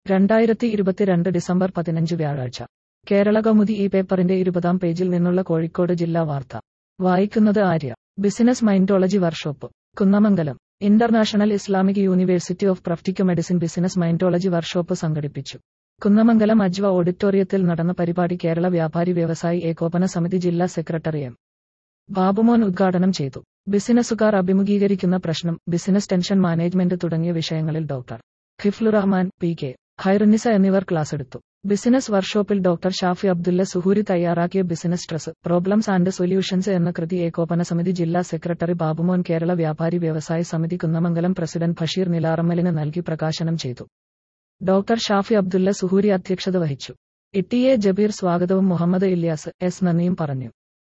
രണ്ടായിരത്തി ഇരുപത്തിരണ്ട് ഡിസംബർ പതിനഞ്ച് വ്യാഴാഴ്ച കേരള കൗമുദി ഈ പേപ്പറിന്റെ ഇരുപതാം പേജിൽ നിന്നുള്ള കോഴിക്കോട് ജില്ലാ വാർത്ത വായിക്കുന്നത് Arya business mindology workshop Kunnamangalam international Islamic university of prophetic medicine business mindology workshop സംഘടിപ്പിച്ചു കുന്നമംഗലം അജ്വ ഓഡിറ്റോറിയത്തിൽ നടന്ന പരിപാടി കേരള വ്യാപാരി വ്യവസായി ഏകോപന സമിതി ജില്ലാ സെക്രട്ടറി എം ബാബുമോൻ ഉദ്ഘാടനം ചെയ്തു ബിസിനസ്സുകാർ അഭിമുഖീകരിക്കുന്ന പ്രശ്നം ബിസിനസ് ടെൻഷൻ മാനേജ്മെന്റ് തുടങ്ങിയ വിഷയങ്ങളിൽ doctor Hiflurahman P K Hairunnisa എന്നിവർ ക്ലാസ് എടുത്തു ബിസിനസ് വർക്ക്ഷോപ്പിൽ ഡോക്ടർ ഷാഫി അബ്ദുല്ല സുഹൂരി തയ്യാറാക്കിയ business stress problems and solutions എന്ന കൃതി ഏകോപന സമിതി ജില്ലാ സെക്രട്ടറി ബാബുമോൻ കേരള വ്യാപാരി വ്യവസായ സമിതി കുന്നമംഗലം പ്രസിഡന്റ് ബഷീർ നിലാറമ്മലിന് നൽകി പ്രകാശനം ചെയ്തു ഡോക്ടർ ഷാഫി അബ്ദുല്ല സുഹൂരി അധ്യക്ഷത വഹിച്ചു ഇ ടി എ ജബീർ സ്വാഗതവും മുഹമ്മദ് ഇല്യാസ് എസ് നന്ദിയും പറഞ്ഞു